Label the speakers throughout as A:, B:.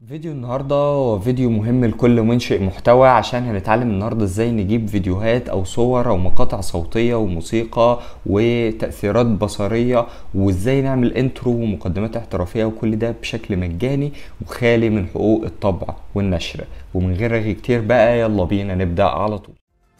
A: فيديو النهاردة هو فيديو مهم لكل منشئ محتوى عشان هنتعلم النهاردة ازاي نجيب فيديوهات او صور او مقاطع صوتية وموسيقى وتأثيرات بصرية وازاي نعمل انترو ومقدمات احترافية وكل ده بشكل مجاني وخالي من حقوق الطبع والنشر ومن غير رغي كتير بقى يلا بينا نبدأ على طول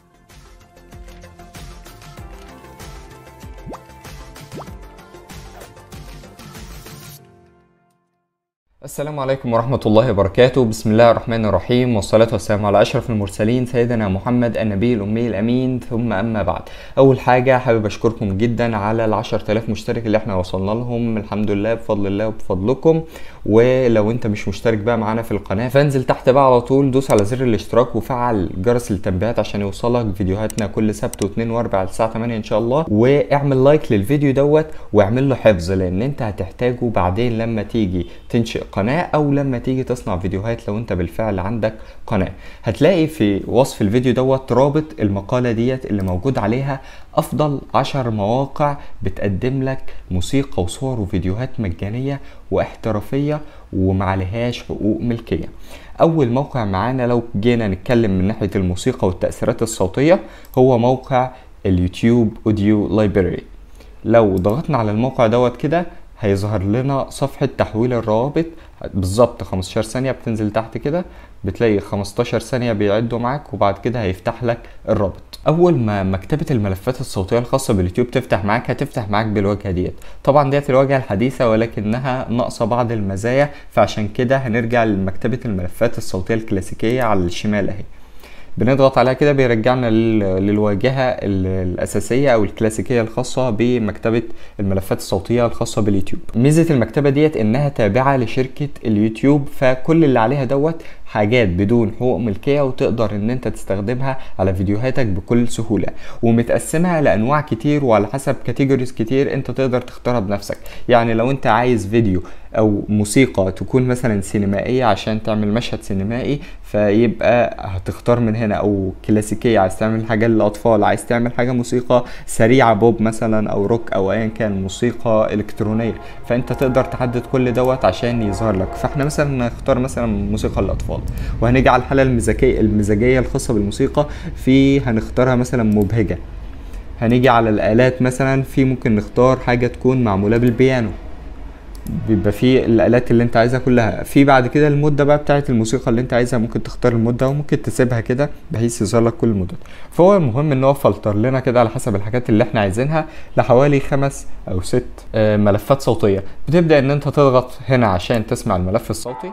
A: السلام عليكم ورحمة الله وبركاته بسم الله الرحمن الرحيم والصلاة والسلام على أشرف المرسلين سيدنا محمد النبي الأمي الأمين ثم أما بعد أول حاجة حابب أشكركم جدا على العشر تلاف مشترك اللي احنا وصلنا لهم الحمد لله بفضل الله وبفضلكم ولو انت مش مشترك بقى معانا في القناة فانزل تحت بقى على طول دوس على زر الاشتراك وفعل جرس التنبيهات عشان يوصلك فيديوهاتنا كل سبت واثنين واربع الساعة 8 ان شاء الله واعمل لايك للفيديو دوت واعمل له حفظ لان انت هتحتاجه بعدين لما تيجي تنشئ قناة او لما تيجي تصنع فيديوهات لو انت بالفعل عندك قناة هتلاقي في وصف الفيديو دوت رابط المقالة ديت اللي موجود عليها افضل عشر مواقع بتقدم لك موسيقى وصور وفيديوهات مجانية واحترافية ومعلهاش حقوق ملكية اول موقع معانا لو جينا نتكلم من ناحية الموسيقى والتأثيرات الصوتية هو موقع اليوتيوب اوديو لايبراري لو ضغطنا على الموقع دوت كده هيظهر لنا صفحة تحويل الروابط بالظبط 15 ثانية بتنزل تحت كده بتلاقي 15 ثانية بيعدوا معاك وبعد كده هيفتح لك الرابط أول ما مكتبة الملفات الصوتية الخاصة باليوتيوب تفتح معاك هتفتح معاك بالواجهة ديت طبعا ديت الواجهة الحديثة ولكنها ناقصة بعض المزايا فعشان كده هنرجع لمكتبة الملفات الصوتية الكلاسيكية على الشمال اهي بنضغط عليها كده بيرجعنا للواجهة الأساسية أو الكلاسيكية الخاصة بمكتبة الملفات الصوتية الخاصة باليوتيوب ميزة المكتبة ديت إنها تابعة لشركة اليوتيوب فكل اللي عليها دوت حاجات بدون حقوق ملكية وتقدر ان انت تستخدمها على فيديوهاتك بكل سهولة ومتقسمة لانواع كتير وعلى حسب كاتيجوريز كتير انت تقدر تختارها بنفسك يعني لو انت عايز فيديو او موسيقى تكون مثلا سينمائية عشان تعمل مشهد سينمائي فيبقى هتختار من هنا او كلاسيكية عايز تعمل حاجة للاطفال عايز تعمل حاجة موسيقى سريعة بوب مثلا او روك او ايا كان موسيقى الكترونية فانت تقدر تحدد كل دوت عشان يظهر لك فاحنا مثلا نختار مثلا موسيقى للاطفال وهنيجي على الحالة المزاجية المزاجية الخاصة بالموسيقى في هنختارها مثلا مبهجة هنيجي على الآلات مثلا في ممكن نختار حاجة تكون معمولة بالبيانو بيبقى في الالات اللي انت عايزها كلها في بعد كده المده بقى بتاعه الموسيقى اللي انت عايزها ممكن تختار المده وممكن تسيبها كده بحيث يظهر لك كل المدد فهو المهم ان هو فلتر لنا كده على حسب الحاجات اللي احنا عايزينها لحوالي خمس او ست ملفات صوتيه بتبدا ان انت تضغط هنا عشان تسمع الملف الصوتي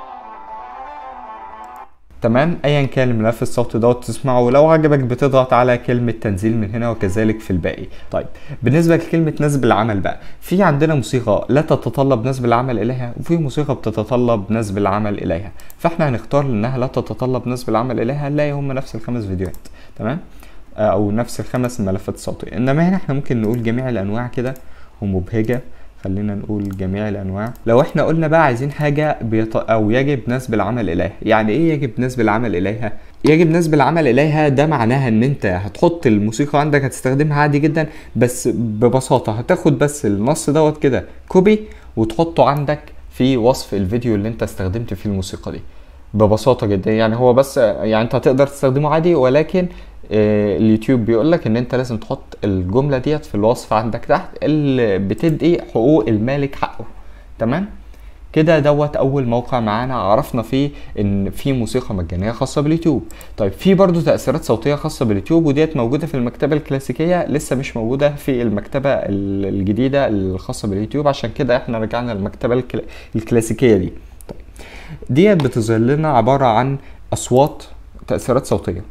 A: تمام ايا كان الملف الصوتي دوت تسمعه لو عجبك بتضغط على كلمه تنزيل من هنا وكذلك في الباقي طيب بالنسبه لكلمه نسب العمل بقى في عندنا موسيقى لا تتطلب نسب العمل اليها وفي موسيقى بتتطلب نسب العمل اليها فاحنا هنختار انها لا تتطلب نسب العمل اليها نلاقي هم نفس الخمس فيديوهات تمام او نفس الخمس ملفات الصوتيه انما هنا احنا ممكن نقول جميع الانواع كده ومبهجه خلينا نقول جميع الانواع لو احنا قلنا بقى عايزين حاجه بيط... او يجب نسب العمل اليها يعني ايه يجب نسب العمل اليها يجب نسب العمل اليها ده معناها ان انت هتحط الموسيقى عندك هتستخدمها عادي جدا بس ببساطه هتاخد بس النص دوت كده كوبي وتحطه عندك في وصف الفيديو اللي انت استخدمت فيه الموسيقى دي ببساطه جدا يعني هو بس يعني انت هتقدر تستخدمه عادي ولكن اليوتيوب بيقول لك ان انت لازم تحط الجمله ديت في الوصف عندك تحت اللي بتدي حقوق المالك حقه تمام كده دوت اول موقع معانا عرفنا فيه ان في موسيقى مجانيه خاصه باليوتيوب طيب في برضو تاثيرات صوتيه خاصه باليوتيوب وديت موجوده في المكتبه الكلاسيكيه لسه مش موجوده في المكتبه الجديده الخاصه باليوتيوب عشان كده احنا رجعنا للمكتبه الكلاسيكيه دي طيب ديت بتظهر لنا عباره عن اصوات تاثيرات صوتيه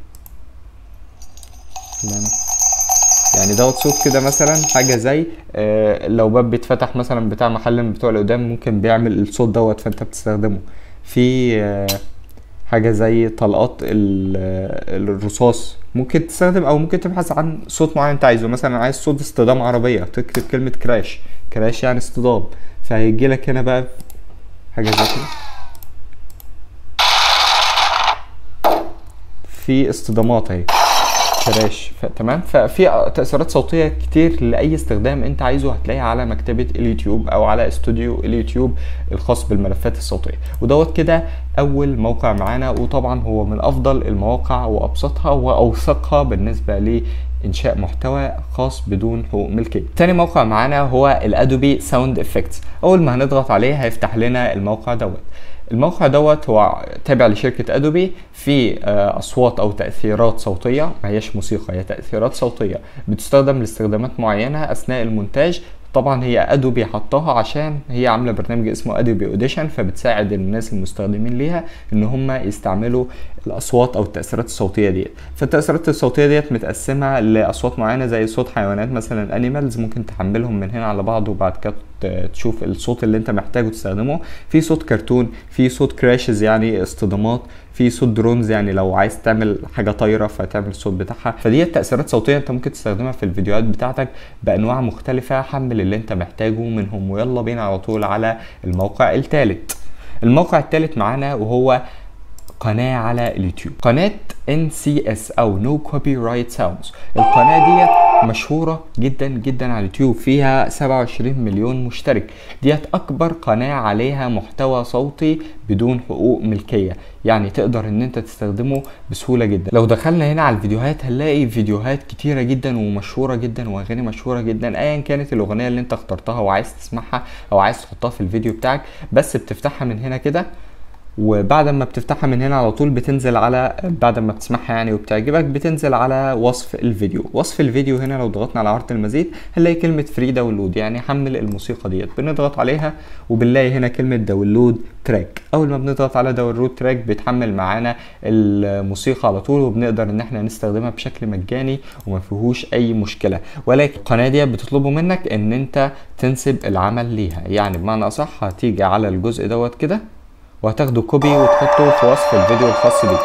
A: يعني دوت صوت كده مثلا حاجه زي آه لو باب بيتفتح مثلا بتاع محل من بتوع القدام ممكن بيعمل الصوت دوت فانت بتستخدمه في آه حاجه زي طلقات الرصاص ممكن تستخدم او ممكن تبحث عن صوت معين انت عايزه مثلا عايز صوت اصطدام عربيه تكتب كلمه كراش كراش يعني اصطدام فهيجي لك هنا بقى حاجه زي كده في اصطدامات اهي كراش ف... تمام ففي تأثيرات صوتية كتير لأي استخدام انت عايزه هتلاقيها على مكتبة اليوتيوب او على استوديو اليوتيوب الخاص بالملفات الصوتية ودوت كده اول موقع معانا وطبعا هو من افضل المواقع وابسطها واوثقها بالنسبة ل انشاء محتوى خاص بدون حقوق ملكيه تاني موقع معانا هو الادوبي ساوند افكتس اول ما هنضغط عليه هيفتح لنا الموقع دوت الموقع دوت هو تابع لشركة أدوبي في أصوات أو تأثيرات صوتية ما هيش موسيقى هي تأثيرات صوتية بتستخدم لاستخدامات معينة أثناء المونتاج طبعا هي ادوبي حطاها عشان هي عامله برنامج اسمه ادوبي اوديشن فبتساعد الناس المستخدمين ليها ان هم يستعملوا الاصوات او التاثيرات الصوتيه ديت فالتاثيرات الصوتيه ديت متقسمه لاصوات معينه زي صوت حيوانات مثلا انيمالز ممكن تحملهم من هنا على بعض وبعد كده تشوف الصوت اللي انت محتاجه تستخدمه في صوت كرتون في صوت كراشز يعني اصطدامات في صوت درونز يعني لو عايز تعمل حاجه طايره فتعمل الصوت بتاعها فدي تاثيرات صوتيه انت ممكن تستخدمها في الفيديوهات بتاعتك بانواع مختلفه حمل اللي انت محتاجه منهم ويلا بينا على طول على الموقع الثالث الموقع الثالث معانا وهو قناة على اليوتيوب قناة NCS أو No Copyright Sounds القناة ديت مشهورة جدا جدا على اليوتيوب فيها 27 مليون مشترك ديت أكبر قناة عليها محتوى صوتي بدون حقوق ملكية يعني تقدر ان انت تستخدمه بسهولة جدا لو دخلنا هنا على الفيديوهات هنلاقي فيديوهات كتيرة جدا ومشهورة جدا واغاني مشهورة جدا ايا كانت الاغنية اللي انت اخترتها وعايز تسمعها او عايز تحطها في الفيديو بتاعك بس بتفتحها من هنا كده وبعد ما بتفتحها من هنا على طول بتنزل على بعد ما بتسمعها يعني وبتعجبك بتنزل على وصف الفيديو وصف الفيديو هنا لو ضغطنا على عرض المزيد هنلاقي كلمة فري داونلود يعني حمل الموسيقى ديت بنضغط عليها وبنلاقي هنا كلمة داونلود تراك اول ما بنضغط على داونلود تراك بيتحمل معانا الموسيقى على طول وبنقدر ان احنا نستخدمها بشكل مجاني وما فيهوش اي مشكلة ولكن القناة دي بتطلبوا منك ان انت تنسب العمل ليها يعني بمعنى اصح هتيجي على الجزء دوت كده وهتاخده كوبي وتحطه في وصف الفيديو الخاص بيك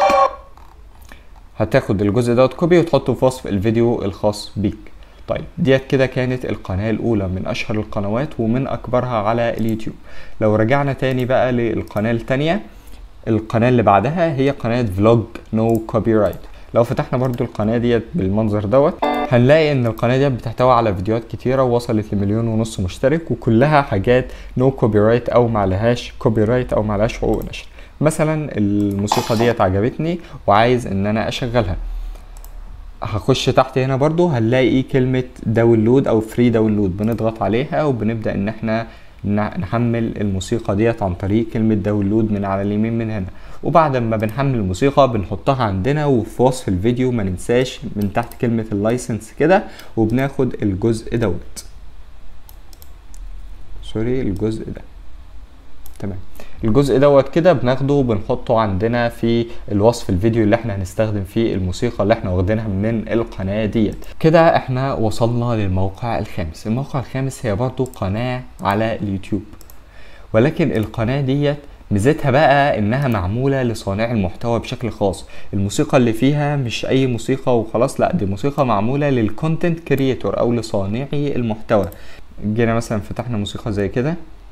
A: هتاخد الجزء دوت كوبي وتحطه في وصف الفيديو الخاص بيك طيب ديت كده كانت القناة الأولى من أشهر القنوات ومن أكبرها على اليوتيوب لو رجعنا تاني بقى للقناة التانية القناة اللي بعدها هي قناة فلوج نو كوبي رايت لو فتحنا برضو القناة ديت بالمنظر دوت هنلاقي ان القناة ديت بتحتوي على فيديوهات كتيرة وصلت لمليون ونص مشترك وكلها حاجات نو كوبي رايت او معلهاش كوبي رايت او معلهاش حقوق نشر مثلا الموسيقى ديت عجبتني وعايز ان انا اشغلها هخش تحت هنا برضو هنلاقي كلمة داونلود او فري داونلود بنضغط عليها وبنبدأ ان احنا نحمل الموسيقى ديت عن طريق كلمة داونلود من على اليمين من هنا وبعد ما بنحمل الموسيقى بنحطها عندنا وفي وصف الفيديو ما ننساش من تحت كلمة اللايسنس كده وبناخد الجزء دوت سوري الجزء ده تمام الجزء دوت كده بناخده وبنحطه عندنا في الوصف الفيديو اللي احنا هنستخدم فيه الموسيقى اللي احنا واخدينها من القناة ديت كده احنا وصلنا للموقع الخامس الموقع الخامس هي برضو قناة على اليوتيوب ولكن القناة ديت ميزتها بقى انها معمولة لصانع المحتوى بشكل خاص الموسيقى اللي فيها مش اي موسيقى وخلاص لا دي موسيقى معمولة للكونتنت كريتور او لصانعي المحتوى جينا مثلا فتحنا موسيقى زي كده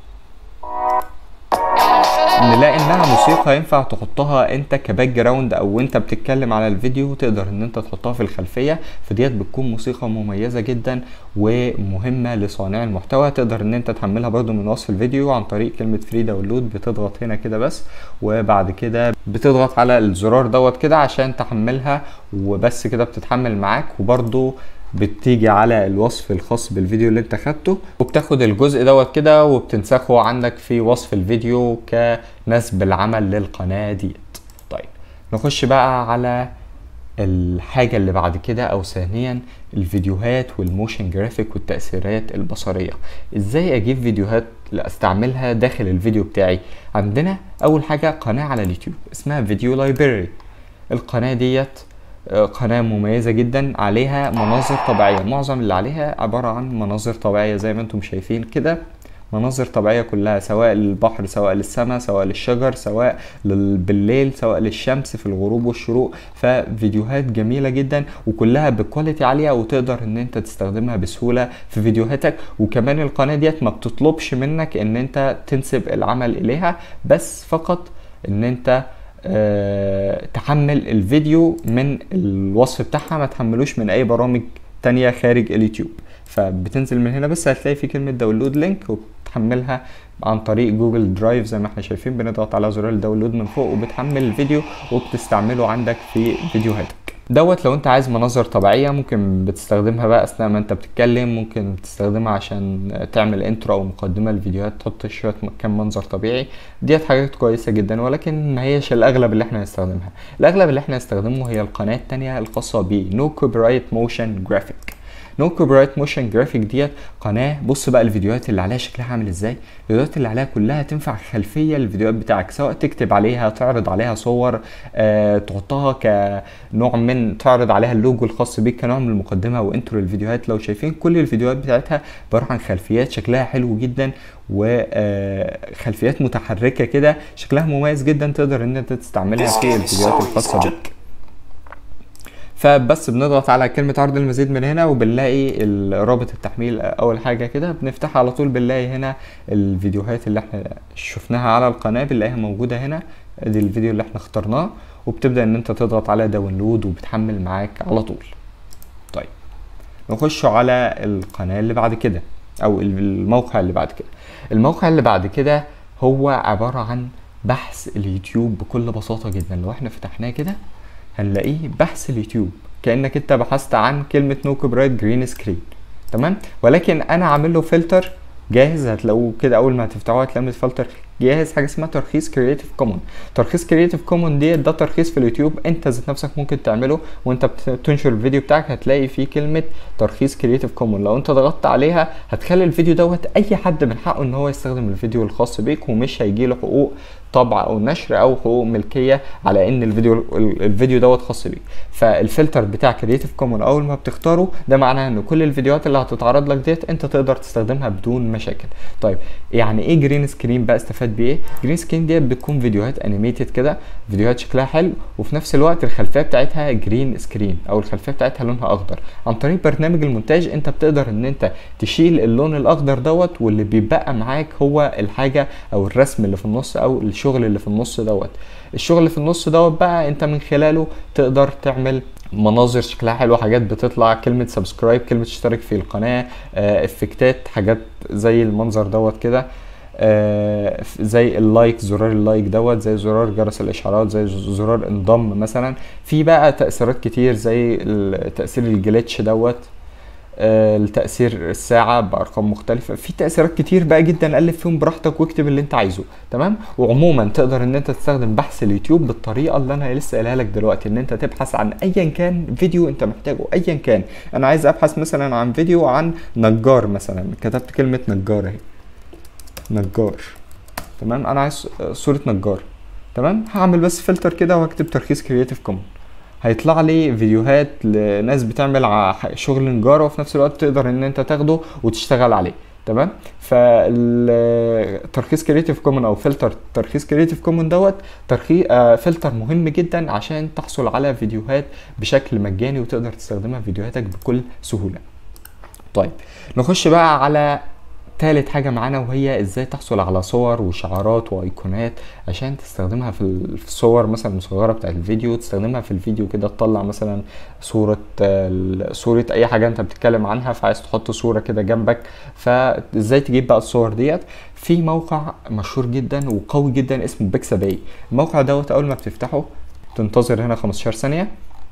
A: نلاقي انها موسيقى ينفع تحطها انت كباك جراوند او انت بتتكلم على الفيديو تقدر ان انت تحطها في الخلفيه فديت بتكون موسيقى مميزه جدا ومهمه لصانع المحتوى تقدر ان انت تحملها برضو من وصف الفيديو عن طريق كلمه فري داونلود بتضغط هنا كده بس وبعد كده بتضغط على الزرار دوت كده عشان تحملها وبس كده بتتحمل معاك وبرضو بتيجي على الوصف الخاص بالفيديو اللي انت خدته وبتاخد الجزء دوت كده وبتنسخه عندك في وصف الفيديو كنسب العمل للقناة ديت طيب نخش بقى على الحاجة اللي بعد كده او ثانيا الفيديوهات والموشن جرافيك والتأثيرات البصرية ازاي اجيب فيديوهات استعملها داخل الفيديو بتاعي عندنا اول حاجة قناة على اليوتيوب اسمها فيديو لايبراري القناة ديت قناة مميزة جدا عليها مناظر طبيعية معظم اللي عليها عبارة عن مناظر طبيعية زي ما انتم شايفين كده مناظر طبيعية كلها سواء للبحر سواء للسماء سواء للشجر سواء بالليل سواء للشمس في الغروب والشروق ففيديوهات جميلة جدا وكلها بكواليتي عالية وتقدر ان انت تستخدمها بسهولة في فيديوهاتك وكمان القناة ديت ما بتطلبش منك ان انت تنسب العمل اليها بس فقط ان انت آه تحمل الفيديو من الوصف بتاعها ما تحملوش من اي برامج تانية خارج اليوتيوب فبتنزل من هنا بس هتلاقي في كلمة داونلود لينك وبتحملها عن طريق جوجل درايف زي ما احنا شايفين بنضغط على زرار الداونلود من فوق وبتحمل الفيديو وبتستعمله عندك في فيديوهاتك دوت لو انت عايز مناظر طبيعيه ممكن بتستخدمها بقى اثناء ما انت بتتكلم ممكن تستخدمها عشان تعمل انترو او مقدمه للفيديوهات تحط شويه كام منظر طبيعي ديت حاجات كويسه جدا ولكن ما هيش الاغلب اللي احنا هنستخدمها الاغلب اللي احنا هنستخدمه هي القناه التانية الخاصه ب نو كوبرايت موشن جرافيك نو كوبرايت موشن جرافيك ديت قناه بص بقى الفيديوهات اللي عليها شكلها عامل ازاي الفيديوهات اللي عليها كلها تنفع خلفيه للفيديوهات بتاعك سواء تكتب عليها تعرض عليها صور آه، تحطها كنوع من تعرض عليها اللوجو الخاص بيك كنوع من المقدمه وانترو للفيديوهات لو شايفين كل الفيديوهات بتاعتها عباره عن خلفيات شكلها حلو جدا وخلفيات متحركه كده شكلها مميز جدا تقدر ان انت تستعملها في الفيديوهات الخاصه بيك فبس بنضغط على كلمة عرض المزيد من هنا وبنلاقي رابط التحميل أول حاجة كده بنفتحها على طول بنلاقي هنا الفيديوهات اللي احنا شفناها على القناة بنلاقيها موجودة هنا ادي الفيديو اللي احنا اخترناه وبتبدأ ان انت تضغط على داونلود وبتحمل معاك على طول طيب نخش على القناة اللي بعد كده او الموقع اللي بعد كده الموقع اللي بعد كده هو عبارة عن بحث اليوتيوب بكل بساطة جدا لو احنا فتحناه كده هنلاقيه بحث اليوتيوب كانك انت بحثت عن كلمه نو كوبرايت جرين سكرين تمام ولكن انا عامل له فلتر جاهز هتلاقوه كده اول ما هتفتحوه هتلاقوا فلتر جاهز حاجه اسمها ترخيص كرييتيف كومون ترخيص كرييتيف كومون دي ده ترخيص في اليوتيوب انت ذات نفسك ممكن تعمله وانت بتنشر الفيديو بتاعك هتلاقي فيه كلمه ترخيص كرييتيف كومون لو انت ضغطت عليها هتخلي الفيديو دوت اي حد من حقه ان هو يستخدم الفيديو الخاص بيك ومش هيجي له حقوق طبع او نشر او حقوق ملكيه على ان الفيديو الفيديو دوت خاص بيك فالفلتر بتاع كرييتيف كومون اول ما بتختاره ده معناه ان كل الفيديوهات اللي هتتعرض لك ديت انت تقدر تستخدمها بدون مشاكل طيب يعني ايه جرين سكرين بقى استفاد بايه جرين سكرين ديت بتكون فيديوهات انيميتد كده فيديوهات شكلها حلو وفي نفس الوقت الخلفيه بتاعتها جرين سكرين او الخلفيه بتاعتها لونها اخضر عن طريق برنامج المونتاج انت بتقدر ان انت تشيل اللون الاخضر دوت واللي بيبقى معاك هو الحاجه او الرسم اللي في النص او الشغل اللي في النص دوت الشغل اللي في النص دوت بقى انت من خلاله تقدر تعمل مناظر شكلها حلو حاجات بتطلع كلمة سبسكرايب كلمة اشترك في القناة اه افكتات حاجات زي المنظر دوت كده آه زي اللايك زرار اللايك دوت زي زرار جرس الاشعارات زي زرار انضم مثلا في بقى تاثيرات كتير زي تاثير الجليتش دوت آه التاثير الساعه بارقام مختلفه في تاثيرات كتير بقى جدا الف فيهم براحتك واكتب اللي انت عايزه تمام وعموما تقدر ان انت تستخدم بحث اليوتيوب بالطريقه اللي انا لسه قايلها لك دلوقتي ان انت تبحث عن ايا كان فيديو انت محتاجه ايا كان انا عايز ابحث مثلا عن فيديو عن نجار مثلا كتبت كلمه نجار اهي نجار تمام انا عايز صوره نجار تمام هعمل بس فلتر كده وهكتب ترخيص كرييتيف كومون هيطلع لي فيديوهات لناس بتعمل شغل نجارة وفي نفس الوقت تقدر ان انت تاخده وتشتغل عليه تمام فالترخيص كريتيف كومون او فلتر ترخيص كريتيف كومون دوت ترخيص آه فلتر مهم جدا عشان تحصل على فيديوهات بشكل مجاني وتقدر تستخدمها في فيديوهاتك بكل سهوله طيب نخش بقى على تالت حاجة معانا وهي ازاي تحصل على صور وشعارات وايقونات عشان تستخدمها في الصور مثلا المصغرة بتاعت الفيديو تستخدمها في الفيديو كده تطلع مثلا صورة صورة اي حاجة انت بتتكلم عنها فعايز تحط صورة كده جنبك فازاي تجيب بقى الصور ديت في موقع مشهور جدا وقوي جدا اسمه بيكساباي الموقع دوت اول ما بتفتحه تنتظر هنا 15 ثانية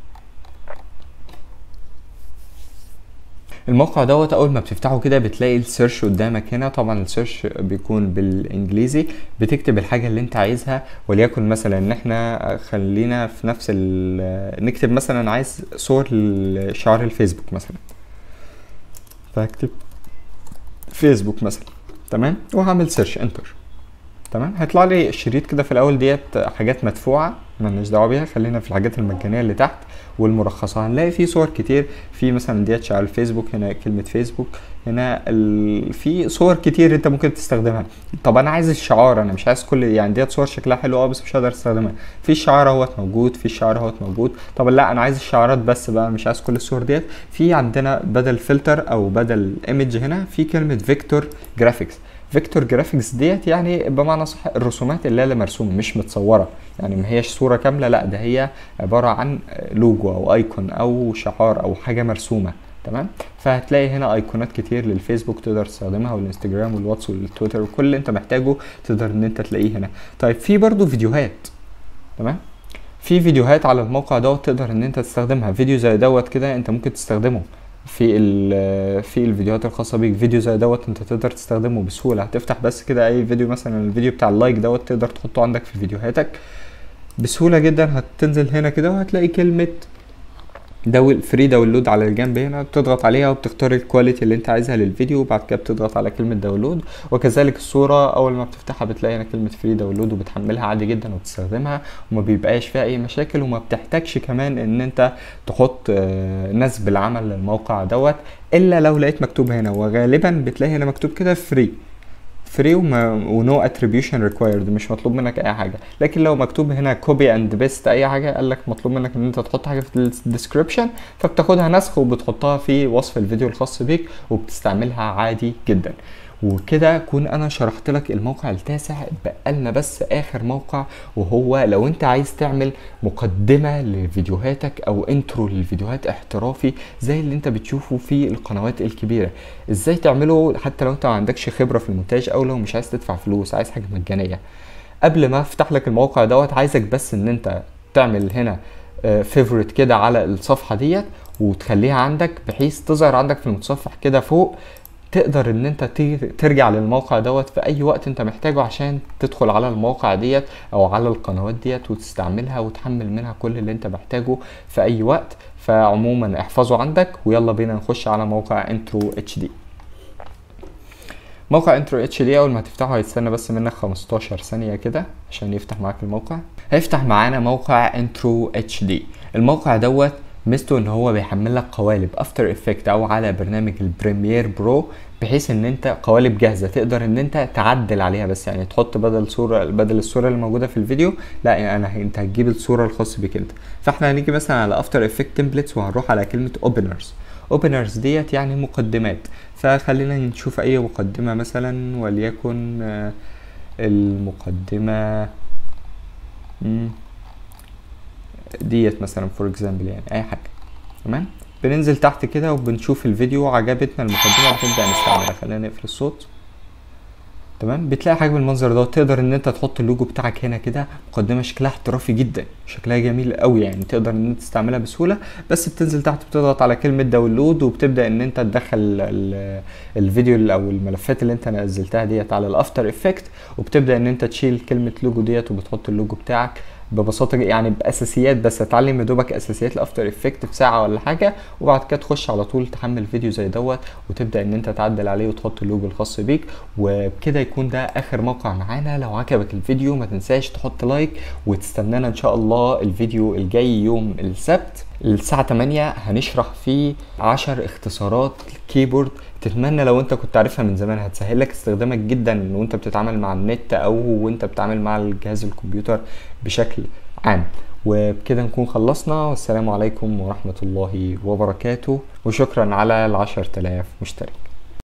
A: الموقع دوت اول ما بتفتحه كده بتلاقي السيرش قدامك هنا طبعا السيرش بيكون بالانجليزي بتكتب الحاجه اللي انت عايزها وليكن مثلا ان احنا خلينا في نفس نكتب مثلا عايز صور لشعار الفيسبوك مثلا فهكتب فيسبوك مثلا تمام وهعمل سيرش انتر تمام هيطلع لي شريط كده في الاول ديت حاجات مدفوعه مالناش دعوه بيها خلينا في الحاجات المجانيه اللي تحت والمرخصه هنلاقي في صور كتير في مثلا ديت شعار الفيسبوك هنا كلمه فيسبوك هنا ال... في صور كتير انت ممكن تستخدمها طب انا عايز الشعار انا مش عايز كل يعني ديت صور شكلها حلو اه بس مش هقدر استخدمها في الشعار اهوت موجود في الشعار اهوت موجود طب لا انا عايز الشعارات بس بقى مش عايز كل الصور ديت في عندنا بدل فلتر او بدل ايمج هنا في كلمه فيكتور جرافيكس فيكتور جرافيكس ديت يعني بمعنى صح الرسومات اللي هي مرسومه مش متصوره يعني ما هيش صوره كامله لا ده هي عباره عن لوجو او ايكون او شعار او حاجه مرسومه تمام فهتلاقي هنا ايقونات كتير للفيسبوك تقدر تستخدمها والانستجرام والواتس والتويتر وكل اللي انت محتاجه تقدر ان انت تلاقيه هنا طيب في برضو فيديوهات تمام في فيديوهات على الموقع دوت تقدر ان انت تستخدمها فيديو زي دوت كده انت ممكن تستخدمه في في الفيديوهات الخاصه بيك فيديو زي دوت انت تقدر تستخدمه بسهوله هتفتح بس كده اي فيديو مثلا الفيديو بتاع اللايك دوت تقدر تحطه عندك في فيديوهاتك بسهوله جدا هتنزل هنا كده وهتلاقي كلمه دول فري داونلود على الجنب هنا بتضغط عليها وبتختار الكواليتي اللي انت عايزها للفيديو وبعد كده بتضغط على كلمه داونلود وكذلك الصوره اول ما بتفتحها بتلاقي هنا كلمه فري داونلود وبتحملها عادي جدا وبتستخدمها وما بيبقاش فيها اي مشاكل وما بتحتاجش كمان ان انت تحط نسب العمل للموقع دوت الا لو لقيت مكتوب هنا وغالبا بتلاقي هنا مكتوب كده فري فري ونو اتريبيوشن ريكوايرد مش مطلوب منك اي حاجه لكن لو مكتوب هنا كوبي اند بيست اي حاجه قال لك مطلوب منك ان انت تحط حاجه في الديسكربشن فبتاخدها نسخ وبتحطها في وصف الفيديو الخاص بيك وبتستعملها عادي جدا وكده اكون انا شرحت لك الموقع التاسع اتبقى لنا بس اخر موقع وهو لو انت عايز تعمل مقدمه لفيديوهاتك او انترو للفيديوهات احترافي زي اللي انت بتشوفه في القنوات الكبيره ازاي تعمله حتى لو انت ما عندكش خبره في المونتاج او لو مش عايز تدفع فلوس عايز حاجه مجانيه قبل ما افتح لك الموقع دوت عايزك بس ان انت تعمل هنا فيفورت كده على الصفحه ديت وتخليها عندك بحيث تظهر عندك في المتصفح كده فوق تقدر ان انت ترجع للموقع دوت في اي وقت انت محتاجه عشان تدخل على الموقع ديت او على القنوات ديت وتستعملها وتحمل منها كل اللي انت محتاجه في اي وقت فعموما احفظه عندك ويلا بينا نخش على موقع انترو اتش دي موقع انترو اتش دي اول ما هتفتحه هيستنى بس منك 15 ثانيه كده عشان يفتح معاك الموقع هيفتح معانا موقع انترو اتش دي الموقع دوت ميزته ان هو بيحمل لك قوالب افتر افكت او على برنامج البريمير برو بحيث ان انت قوالب جاهزه تقدر ان انت تعدل عليها بس يعني تحط بدل صوره بدل الصوره اللي موجوده في الفيديو لا يعني انا انت هتجيب الصوره الخاص بيك انت فاحنا هنيجي مثلا على افتر افكت تمبلتس وهنروح على كلمه اوبنرز اوبنرز ديت يعني مقدمات فخلينا نشوف اي مقدمه مثلا وليكن المقدمه ديت مثلا فور اكزامبل يعني اي حاجه تمام بننزل تحت كده وبنشوف الفيديو عجبتنا المقدمه بنبدا نستعملها خلينا نقفل الصوت تمام بتلاقي حاجه بالمنظر ده تقدر ان انت تحط اللوجو بتاعك هنا كده مقدمه شكلها احترافي جدا شكلها جميل قوي يعني تقدر ان انت تستعملها بسهوله بس بتنزل تحت بتضغط على كلمه داونلود وبتبدا ان انت تدخل الفيديو او الملفات اللي انت نزلتها ديت على الافتر افكت وبتبدا ان انت تشيل كلمه لوجو ديت وبتحط اللوجو بتاعك ببساطه يعني باساسيات بس اتعلم يا دوبك اساسيات الافتر افكت في ساعه ولا حاجه وبعد كده تخش على طول تحمل فيديو زي دوت وتبدا ان انت تعدل عليه وتحط اللوجو الخاص بيك وبكده يكون ده اخر موقع معانا لو عجبك الفيديو ما تنساش تحط لايك وتستنانا ان شاء الله الفيديو الجاي يوم السبت الساعة 8 هنشرح فيه 10 اختصارات كيبورد تتمنى لو انت كنت عارفها من زمان هتسهل لك استخدامك جدا وانت بتتعامل مع النت او وانت بتتعامل مع الجهاز الكمبيوتر بشكل عام وبكده نكون خلصنا والسلام عليكم ورحمة الله وبركاته وشكرا على العشر تلاف مشترك